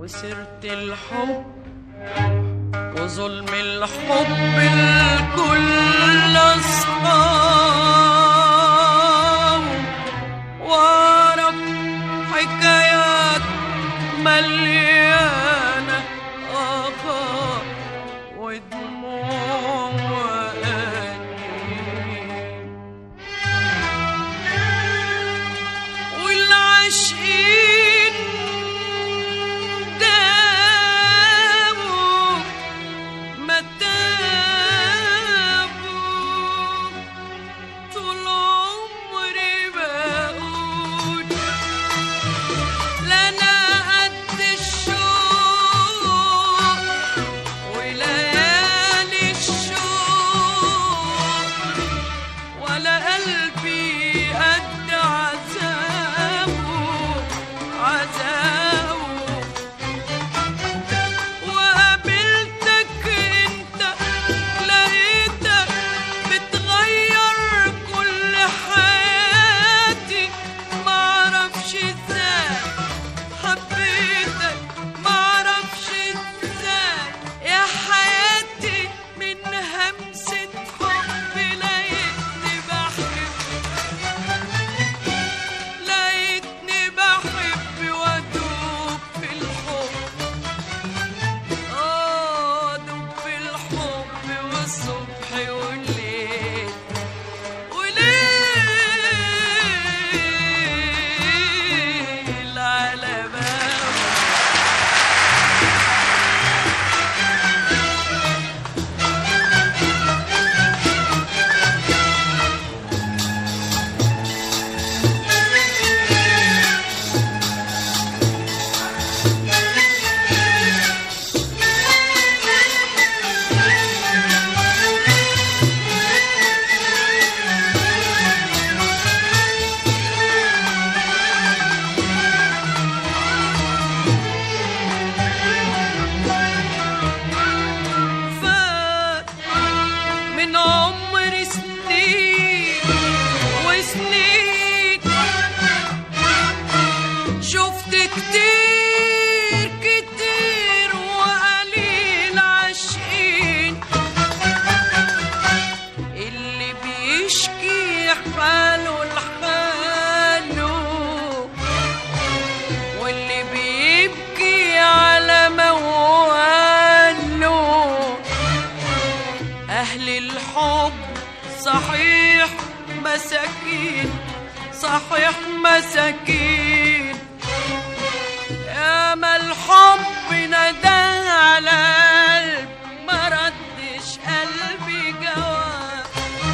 وسيرة الحب وظلم الحب الكل أصحاب وأعرف حكايات مليانة آخر ودموع وأنين والعاشقين داووا ما تابوا طول عمري بقول لنا قد الشوق وليالي الشوق ولا قلبي قد عذابه عذابه وقابلتك انت لقيتك بتغير كل حياتي معرفش ازاي حبيتك معرفش ازاي يا حياتي من همسة حب لقيتني بحب لقيتني بحب وادوب في الحب اه دوب في الحب والصبح والليل وليل على باب فات من عمر سنين وسنين شفت كتير كتير وقليل عاشقين اللي بيشكي حاله لحاله واللي بيبكي على مواله أهل الحب صحيح مساكين صحيح مساكين يا ما الحب ندى على قلب ما ردش قلبي جواب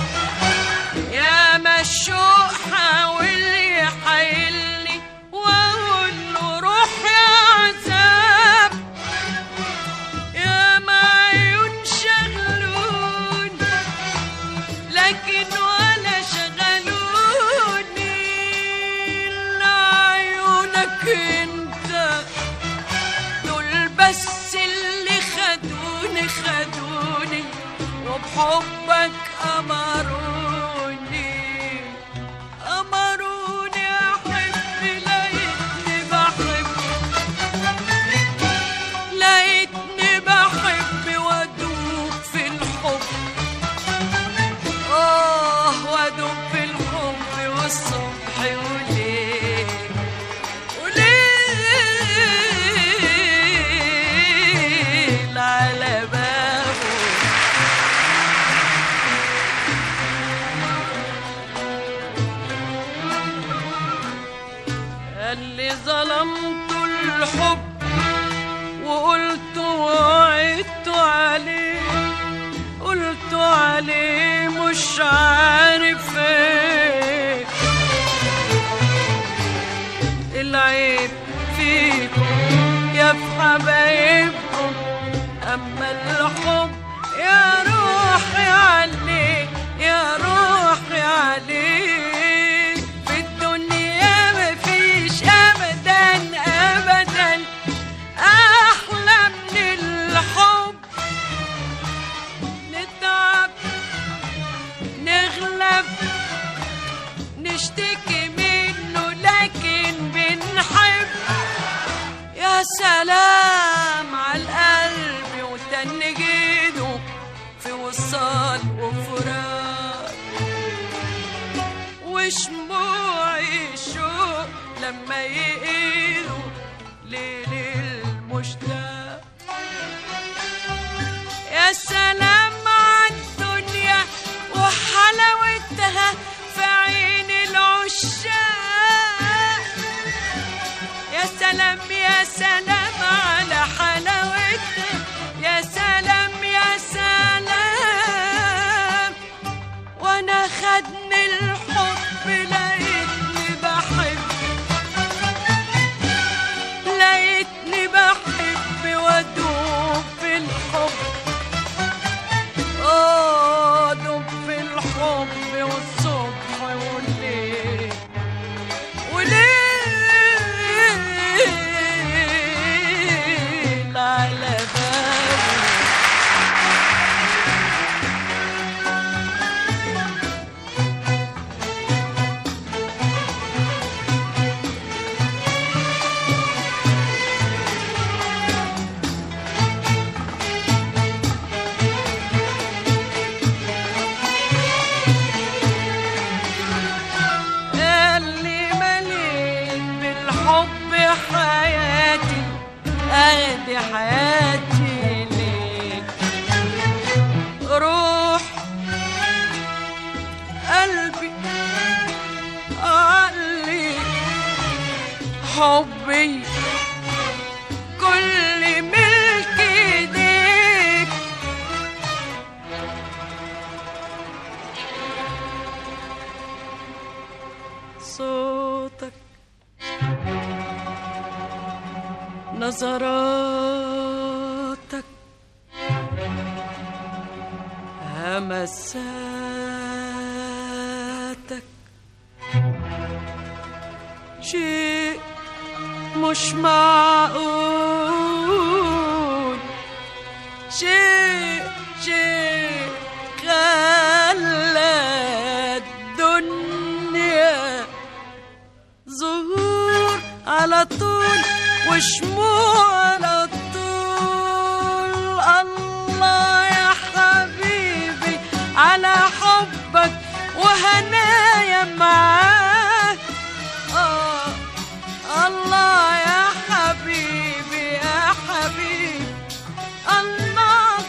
يا ما الشوق حاول يحايلني واقول له روح يا عذاب يا ما عيون شغلوني لكن ولا شغلوني الا عيونك انت دول بس اللي خدوني خدوني وبحبك أمروني أمروني أحب لقيتني بحب لقيتني بحب وأدوب في الحب آه وأدوب في الحب والصبح وليل وليل على بابه اللي ظلمت الحب وقلت وعدت عليه قلت عليه مش عارف ايه العيب فيكم يا في حبايبكم اما الحب يا روحي عليه يا روحي عليه في الدنيا مفيش ابدا ابدا احلى من الحب نتعب نغلب نشتكي منه لكن بنحب يا سلام مشتاق يا سلام عالدنيا وحلاوتها في عين العشاق يا سلام يا سلام على حلاوتها يا سلام يا سلام وانا خدني الحب لقيتني بحب لقيتني بحب وادوب في الحب اه دوب في الحب والصبح والليل وليل على بالي اللي مليت بالحب حياتي ادي حياتي ليك روح قلبي عقلي حبي كل ملك ايديك صوتك نظراتك همساتك شيء مش معقول شيء شيء خلى الدنيا ظهور على طول وشموع على طول الله يا حبيبي على حبك وهنايا معاك آه الله يا حبيبي يا حبيبي الله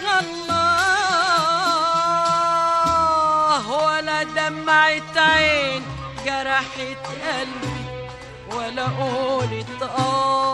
الله ولا دمعة عين جرحت قلبي ولا قولت آه